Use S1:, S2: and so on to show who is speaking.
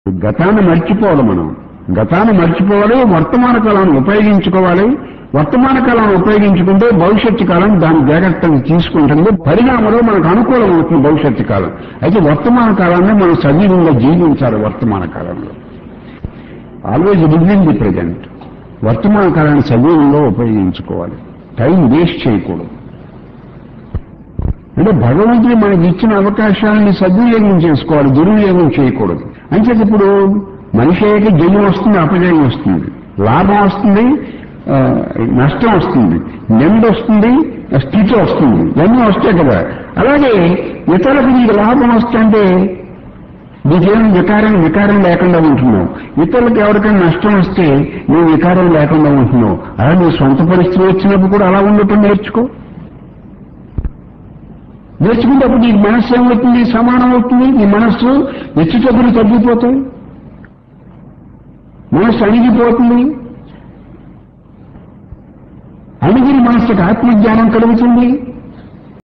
S1: గతాన్ని మర్చిపోవాలి మనం గతాన్ని మర్చిపోవాలి వర్తమాన కాలాన్ని ఉపయోగించుకోవాలి వర్తమాన కాలాన్ని ఉపయోగించుకుంటే భవిష్యత్తు కాలం దాని జాగ్రత్తగా తీసుకుంటుంది పరిణామంలో మనకు అనుకూలం అవుతుంది భవిష్యత్తు కాలం అయితే వర్తమాన కాలాన్ని మనం సజీవంగా జీవించాలి వర్తమాన కాలంలో ఆల్వేజ్ లివింగ్ ది ప్రజెంట్ వర్తమాన కాలాన్ని సజీవంగా ఉపయోగించుకోవాలి టైం వేస్ట్ చేయకూడదు అంటే భగవంతుడు మనకి ఇచ్చిన అవకాశాలని సద్వినియోగం చేసుకోవాలి దుర్వినియోగం చేయకూడదు అంచేత ఇప్పుడు మనిషి అయ్యాక జయం వస్తుంది అపజయం వస్తుంది లాభం వస్తుంది ఆ, నష్టం వస్తుంది నెమ్మది వస్తుంది స్థితి వస్తుంది ఇవన్నీ వస్తాయి కదా అలాగే ఇతరులకు నీకు లాభం వస్తుంటే నీకేం వికారం వికారం లేకుండా ఉంటున్నావు ఇతరులకు ఎవరికైనా నష్టం వస్తే నువ్వు వికారం లేకుండా ఉంటున్నావు అలా నీ సొంత పరిస్థితి వచ్చినప్పుడు కూడా అలా ఉండటం నేర్చుకో నేర్చుకుంటే అప్పుడు నీకు మనస్సు ఏమవుతుంది సమానం అవుతుంది నీ మనస్సు హెచ్చుతగ్గులు తగ్గిపోతాయి మనస్సు అణిగిపోతుంది అణిగిన మనస్సుకు ఆత్మజ్ఞానం కలుగుతుంది